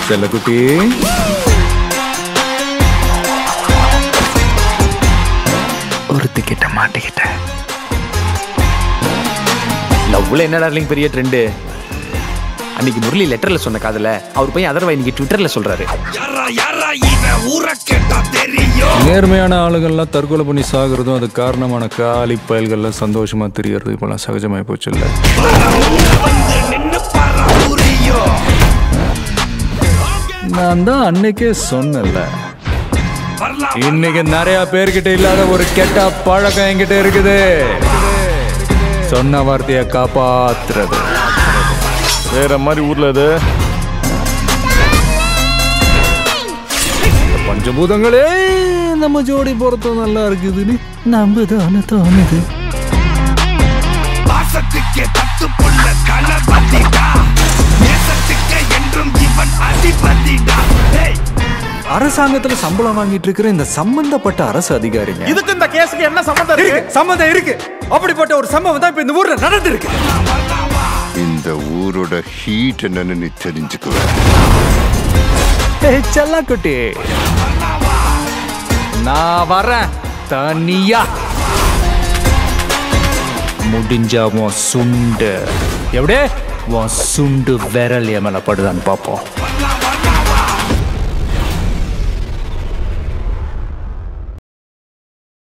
செல்லக்குட்டி ஒருத்திக்கிட்ட மாட்டிக்கிட்டேன் லவ்ல என்ன டார்லிங் பெரிய ட்ரெண்டு அன்னைக்கு முரளி லெட்டர்ல சொன்ன காதல அவர் போய் அதர்வா இன்னைக்கு ட்விட்டர்ல சொல்றாரு நேர்மையான ஆளுகள்லாம் தற்கொலை பண்ணி சாகுறதும் அது காரணமான காலி பயல்கள்லாம் சந்தோஷமா தெரியறது இப்பெல்லாம் சகஜமாய் போச்சு இல்ல நான் தான் அன்னைக்கே சொன்னேன்ல இன்னைக்கு நிறைய பேர்கிட்ட இல்லாத ஒரு கெட்ட பழக்கம் என்கிட்ட இருக்குது சொன்ன வார்த்தையை காப்பாத்துறது வேற மாதிரி ஊர்ல இது பஞ்சபூதங்களே நம்ம ஜோடி பொருத்தம் நல்லா இருக்குதுன்னு நம்புதான தோணுது பாசத்துக்கே தத்து புள்ள களபதிடா நேசத்துக்கே என்றும் இவன் அதிபதிடா டேய் அரசாங்கத்துல சம்பளம் வாங்கிட்டு இருக்கிற இந்த சம்பந்தப்பட்ட அரசு அதிகாரிங்க இதுக்கு இந்த கேஸுக்கு என்ன சம்மந்தம் இருக்கு சம்மந்தம் இருக்கு அப்படிப்பட்ட ஒரு சம்பவம் தான் இப்ப இந்த ஊர்ல நடந்திருக்கு இந்த ஊரோட ஹீட் என்னன்னு நீ தெரிஞ்சுக்குவேன் செல்லக்குட்டி நான் வரேன் தனியா முடிஞ்சா உன் சுண்டு எப்படியே உன் சுண்டு விரல் என் மேல படுதான்னு பார்ப்போம் வரலாம்